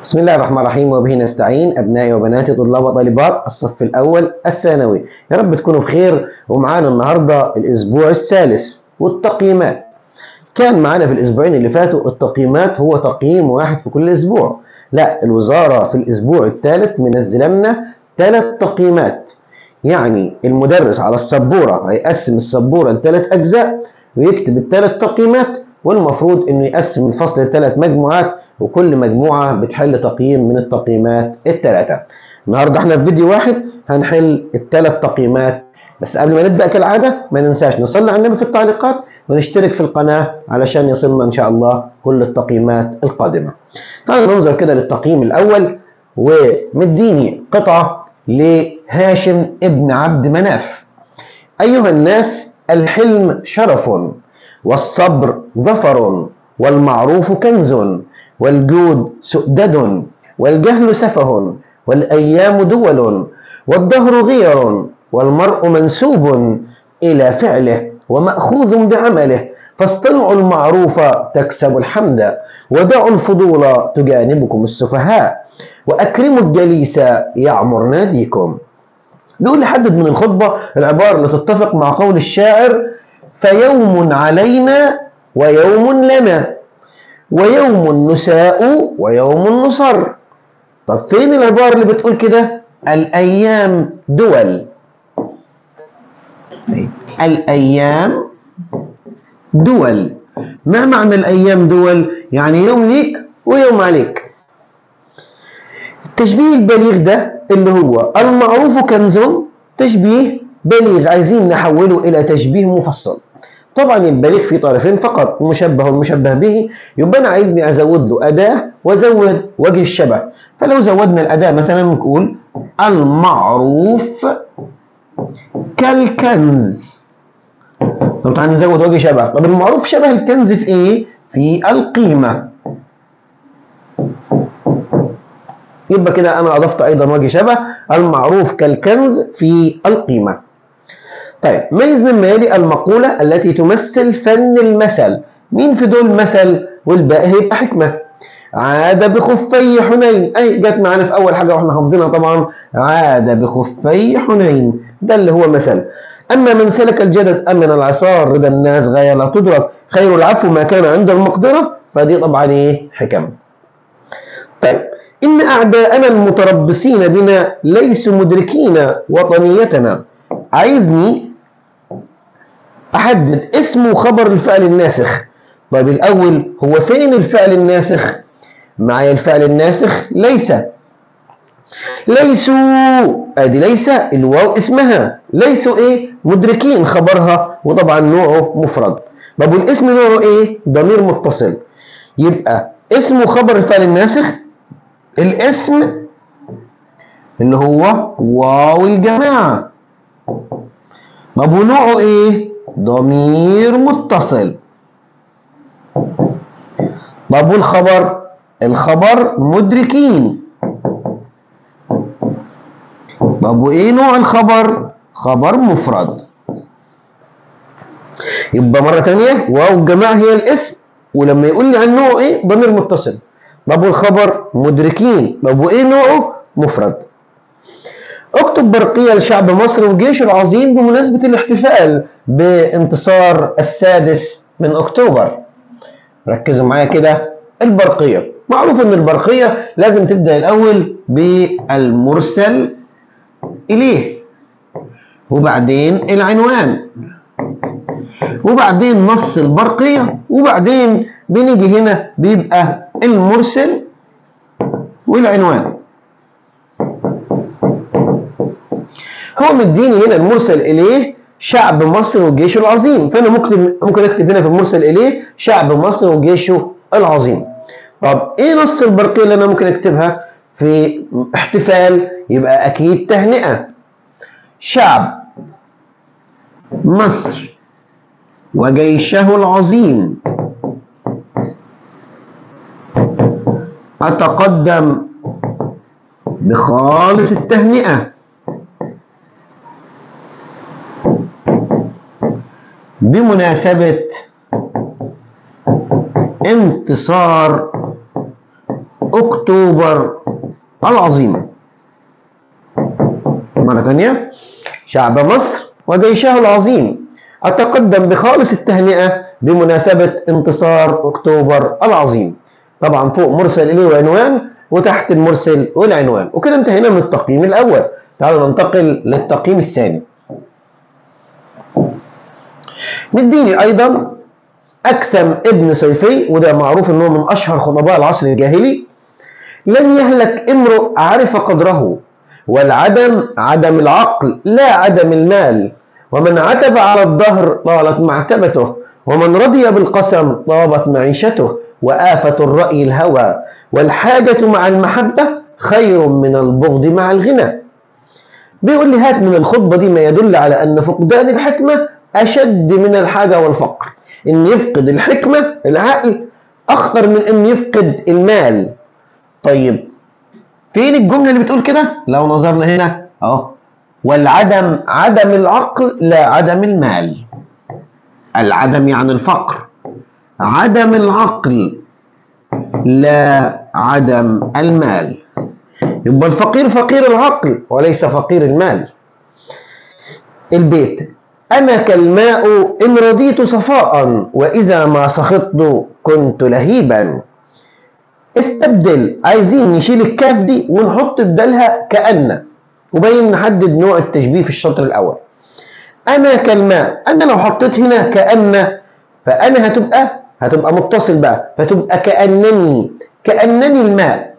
بسم الله الرحمن الرحيم وبه نستعين أبنائي وبناتي طلاب وطالبات الصف الأول الثانوي يا رب تكونوا بخير ومعانا النهاردة الأسبوع الثالث والتقييمات كان معانا في الأسبوعين اللي فاتوا التقييمات هو تقييم واحد في كل أسبوع لا الوزارة في الأسبوع الثالث منزله لنا ثلاث تقييمات يعني المدرس على السبورة هيقسم السبورة لثلاث أجزاء ويكتب الثلاث تقييمات والمفروض انه يقسم الفصل لثلاث مجموعات وكل مجموعه بتحل تقييم من التقييمات الثلاثه. النهارده احنا في فيديو واحد هنحل الثلاث تقييمات بس قبل ما نبدا كالعاده ما ننساش نصلي على النبي في التعليقات ونشترك في القناه علشان يصلنا ان شاء الله كل التقييمات القادمه. تعالوا ننظر كده للتقييم الاول ومديني قطعه لهاشم ابن عبد مناف. ايها الناس الحلم شرف والصبر ظفر والمعروف كنز والجود سؤدد والجهل سفه والأيام دول والدهر غير والمرء منسوب إلى فعله ومأخوذ بعمله فاصطنعوا المعروف تكسبوا الحمد ودعوا الفضول تجانبكم السفهاء وأكرموا الجليس يعمر ناديكم بيقول لحدد من الخطبة العبارة اللي تتفق مع قول الشاعر فيوم علينا ويوم لنا ويوم نساء ويوم نصر طب فين العبارة اللي بتقول كده الأيام دول الأيام دول ما معنى الأيام دول يعني يوم ليك ويوم عليك التشبيه البليغ ده اللي هو المعروف كنز تشبيه بليغ عايزين نحوله إلى تشبيه مفصل طبعا البليغ في طرفين فقط مشبه والمشبه به يبقى انا عايزني ازود له اداه وازود وجه الشبه فلو زودنا الاداه مثلا نقول المعروف كالكنز طب تعالى نزود وجه شبه طب المعروف شبه الكنز في ايه في القيمه يبقى كده انا اضفت ايضا وجه شبه المعروف كالكنز في القيمه طيب ميز مما يلي المقولة التي تمثل فن المثل مين في دول مثل والباقي هيبقى حكمة عاد بخفي حنين اي جت معانا في اول حاجة واحنا حافظينها طبعا عاد بخفي حنين ده اللي هو مثل اما من سلك الجدد امن العصار رضا الناس غاية لا تدرك خير العفو ما كان عند المقدرة فدي طبعا ايه حكم طيب ان اعداءنا المتربصين بنا ليسوا مدركين وطنيتنا عايزني احدد اسم وخبر الفعل الناسخ طيب الاول هو فين الفعل الناسخ معايا الفعل الناسخ ليس ليسوا ادي ليس الواو اسمها ليسوا ايه مدركين خبرها وطبعا نوعه مفرد طب والاسم نوعه ايه ضمير متصل يبقى اسم وخبر الفعل الناسخ الاسم اللي هو واو الجماعه طب ونوعه ايه ضمير متصل طب والخبر الخبر مدركين طب وايه نوع الخبر خبر مفرد يبقى مرة تانية واو الجماعة هي الاسم ولما يقول لي عن نوعه ايه ضمير متصل طب والخبر مدركين طب وايه نوعه مفرد اكتب برقية لشعب مصر وجيشه العظيم بمناسبة الاحتفال بانتصار السادس من اكتوبر ركزوا معايا كده البرقية معروف ان البرقية لازم تبدأ الاول بالمرسل اليه وبعدين العنوان وبعدين نص البرقية وبعدين بنيجي هنا بيبقى المرسل والعنوان هو مديني هنا المرسل اليه شعب مصر وجيشه العظيم فانا ممكن ممكن اكتب هنا في المرسل اليه شعب مصر وجيشه العظيم طب ايه نص البرقيه اللي انا ممكن اكتبها في احتفال يبقى اكيد تهنئه شعب مصر وجيشه العظيم اتقدم بخالص التهنئه بمناسبة انتصار أكتوبر العظيم مرة ثانية شعب مصر وجيشه العظيم أتقدم بخالص التهنئة بمناسبة انتصار أكتوبر العظيم طبعا فوق مرسل إليه وعنوان وتحت المرسل والعنوان وكده انتهينا من التقييم الأول تعالوا ننتقل للتقييم الثاني نديني أيضا أكسم ابن صيفي وده معروف أنه من أشهر خطباء العصر الجاهلي لن يهلك امرؤ عرف قدره والعدم عدم العقل لا عدم المال ومن عتب على الظهر طالت معتبته ومن رضي بالقسم طابت معيشته وآفة الرأي الهوى والحاجة مع المحبة خير من البغض مع الغنى بيقول لي هات من الخطبة دي ما يدل على أن فقدان الحكمة أشد من الحاجة والفقر إن يفقد الحكمة العقل أخطر من إن يفقد المال طيب فين الجملة اللي بتقول كده لو نظرنا هنا أهو والعدم عدم العقل لا عدم المال العدم يعني الفقر عدم العقل لا عدم المال يبقى الفقير فقير العقل وليس فقير المال البيت أنا كالماء إن رضيت صفاء وإذا ما سخطت كنت لهيبا استبدل عايزين نشيل الكاف دي ونحط بدلها كأن وبين نحدد نوع التشبيه في الشطر الأول أنا كالماء أنا لو حطيت هنا كأن فأنا هتبقى هتبقى متصل بقى فتبقى كأنني كأنني الماء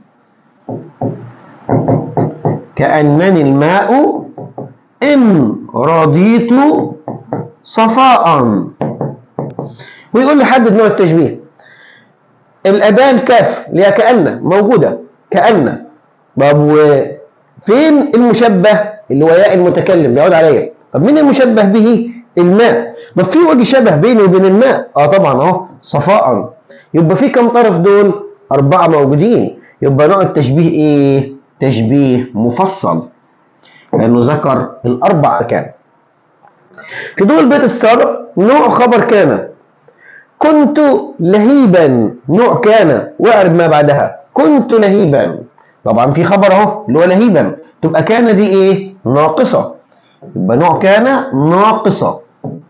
كأنني الماء إن رضيت صفاء ويقول لي حدد نوع التشبيه الأداة الكاف اللي هي كأن موجودة كأن طب وفين المشبه اللي هو ياء المتكلم بيعود عليا طب مين المشبه به الماء طب في وجه شبه بيني وبين الماء اه طبعا اهو صفاء يبقى في كم طرف دول أربعة موجودين يبقى نوع التشبيه إيه؟ تشبيه مفصل لأنه ذكر الأربع أركان في دول البيت السابق نوع خبر كان كنت لهيبا نوع كان واعرب ما بعدها كنت لهيبا طبعا في خبر اهو اللي هو لهيبا تبقى كان دي ايه ناقصه يبقى نوع كان ناقصه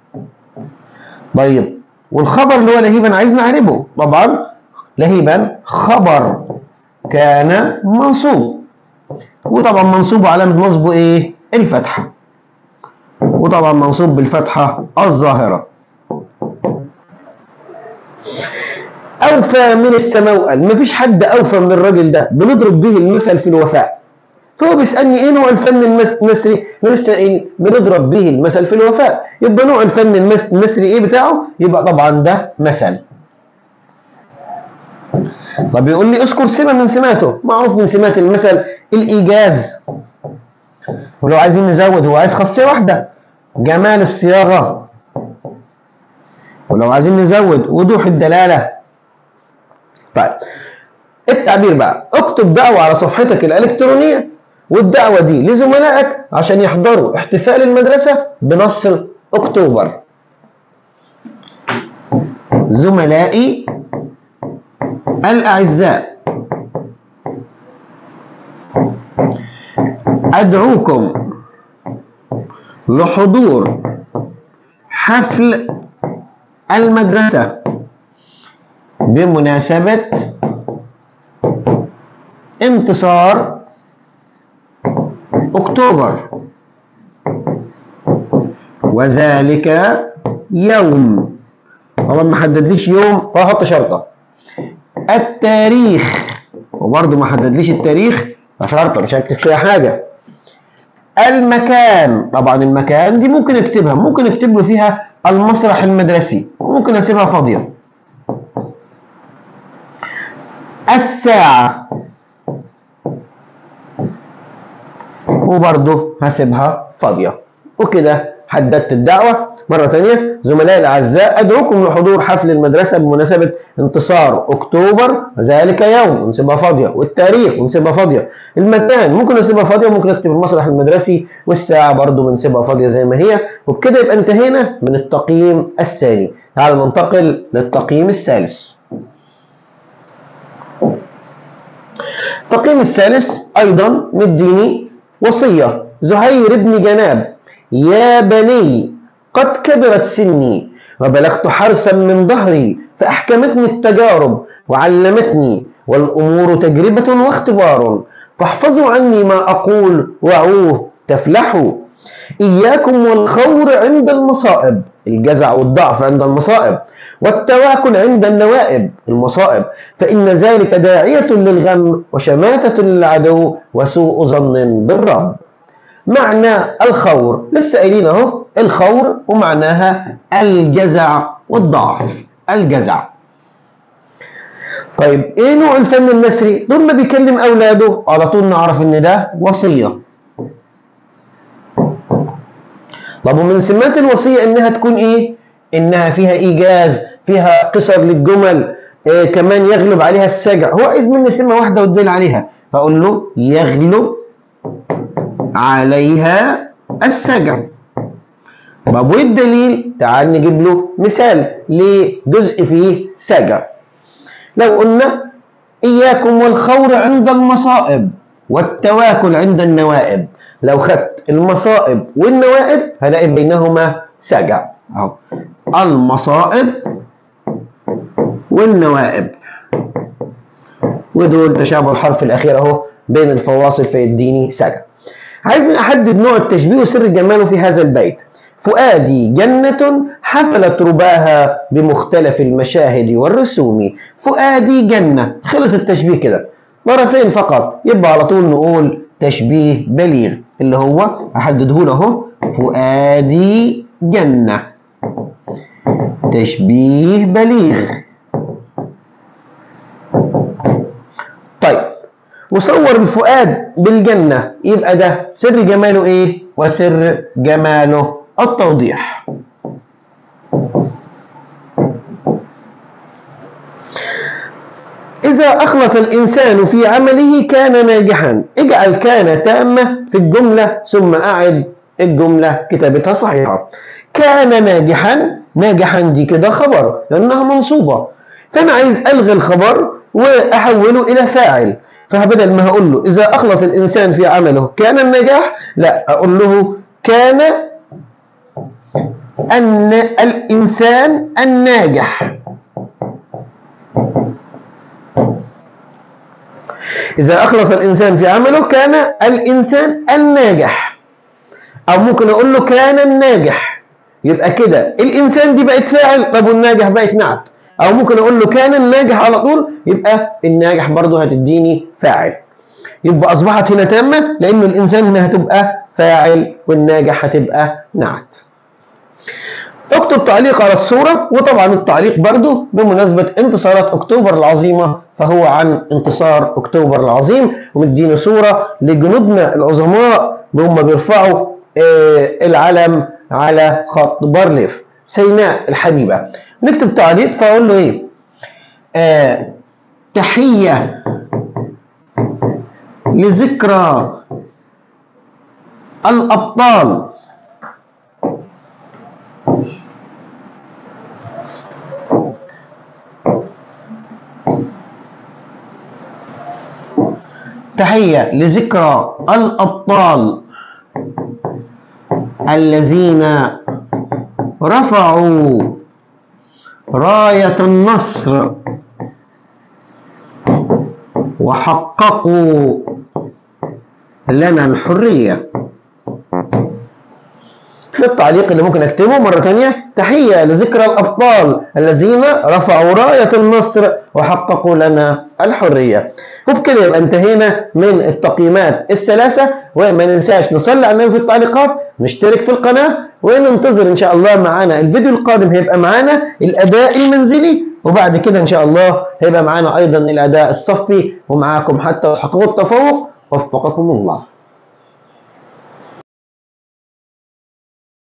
طيب والخبر اللي هو لهيبا عايز نعربه طبعا لهيبا خبر كان منصوب وطبعا منصوب علامة نصبه ايه الفتحة وطبعا منصوب بالفتحة الظاهرة أوفى من السماوأل مفيش حد أوفى من الراجل ده بنضرب به المثل في الوفاء فهو بيسألني إيه نوع الفن المصري؟ لسه قايل بنضرب به المثل في الوفاء يبقى نوع الفن المصري إيه بتاعه؟ يبقى طبعا ده مثل طب يقول لي اذكر سمة من سماته معروف من سمات المثل الإيجاز ولو عايزين نزود هو عايز خاصية واحدة جمال الصياغة ولو عايزين نزود وضوح الدلالة طيب التعبير بقى اكتب دعوة على صفحتك الإلكترونية والدعوة دي لزملائك عشان يحضروا احتفال المدرسة بنصر أكتوبر زملائي الأعزاء أدعوكم لحضور حفل المدرسة بمناسبة انتصار أكتوبر وذلك يوم طبعا ما حددليش يوم فهحط شرطه التاريخ وبرضه ما حددليش التاريخ فشرطه مش هكتب فيها حاجه المكان طبعا المكان دي ممكن اكتبها ممكن اكتب له فيها المسرح المدرسي وممكن اسيبها فاضيه الساعه وبرضه هسيبها فاضيه وكده حددت الدعوه مرة تانية زملائي الأعزاء أدعوكم لحضور حفل المدرسة بمناسبة انتصار أكتوبر ذلك يوم ونسيبها فاضية والتاريخ ونسيبها فاضية المكان ممكن نسيبها فاضية وممكن نكتب المسرح المدرسي والساعة برضو بنسيبها فاضية زي ما هي وبكده يبقى انتهينا من التقييم الثاني تعالوا ننتقل للتقييم الثالث التقييم الثالث أيضا مديني وصية زهير بن جناب يا بني قد كبرت سني وبلغت حرسا من ظهري فأحكمتني التجارب وعلمتني والأمور تجربة واختبار فاحفظوا عني ما أقول وعوه تفلحوا إياكم والخور عند المصائب الجزع والضعف عند المصائب والتواكل عند النوائب المصائب فإن ذلك داعية للغم وشماتة للعدو وسوء ظن بالرب معنى الخور لسه قايلين اهو الخور ومعناها الجزع والضعف الجزع طيب ايه نوع الفن النثري طول ما بيكلم اولاده على طول نعرف ان ده وصيه طب ومن سمات الوصيه انها تكون ايه انها فيها ايجاز فيها قصر للجمل إيه كمان يغلب عليها السجع هو عايز مني سمه واحده وتدل عليها فاقول له يغلب عليها السجع طب والدليل تعال نجيب له مثال لجزء فيه سجع لو قلنا إياكم والخور عند المصائب والتواكل عند النوائب لو خدت المصائب والنوائب هلاقي بينهما سجع أهو المصائب والنوائب ودول تشابه الحرف الأخير أهو بين الفواصل فيديني سجع عايز أحدد نوع التشبيه وسر جماله في هذا البيت فؤادي جنة حفلت رباها بمختلف المشاهد والرسوم فؤادي جنة خلص التشبيه كده طرفين فقط يبقى على طول نقول تشبيه بليغ اللي هو أحدده له اهو فؤادي جنة تشبيه بليغ طيب وصور الفؤاد بالجنة يبقى ده سر جماله ايه وسر جماله التوضيح إذا أخلص الإنسان في عمله كان ناجحا اجعل كان تامة في الجملة ثم أعد الجملة كتابتها صحيحة كان ناجحا ناجحا دي كده خبر لأنها منصوبة فأنا عايز ألغي الخبر وأحوله إلى فاعل فبدل ما هقول له إذا أخلص الإنسان في عمله كان النجاح لا أقول له كان أن الإنسان الناجح إذا أخلص الإنسان في عمله كان الإنسان الناجح أو ممكن أقول له كان الناجح يبقى كده الإنسان دي بقت فاعل طب والناجح بقت نعت أو ممكن أقول له كان الناجح على طول يبقى الناجح برضه هتديني فاعل يبقى أصبحت هنا تامة لأن الإنسان هنا هتبقى فاعل والناجح هتبقى نعت اكتب تعليق على الصورة وطبعا التعليق برضو بمناسبة انتصارات اكتوبر العظيمة فهو عن انتصار اكتوبر العظيم ومديني صورة لجنودنا العظماء وهم بيرفعوا العلم على خط بارليف سيناء الحبيبة نكتب تعليق فاقول له ايه آه تحية لذكرى الأبطال تحية لذكرى الأبطال الذين رفعوا راية النصر وحققوا لنا الحرية ده التعليق اللي ممكن اكتبه مرة تانية تحية لذكرى الأبطال الذين رفعوا راية النصر وحققوا لنا الحرية وبكده يبقى انتهينا من التقييمات الثلاثة وما ننساش نصلي على النبي في التعليقات نشترك في القناة وننتظر إن شاء الله معانا الفيديو القادم هيبقى معانا الأداء المنزلي وبعد كده إن شاء الله هيبقى معانا أيضا الأداء الصفي ومعاكم حتى تحققوا التفوق وفقكم الله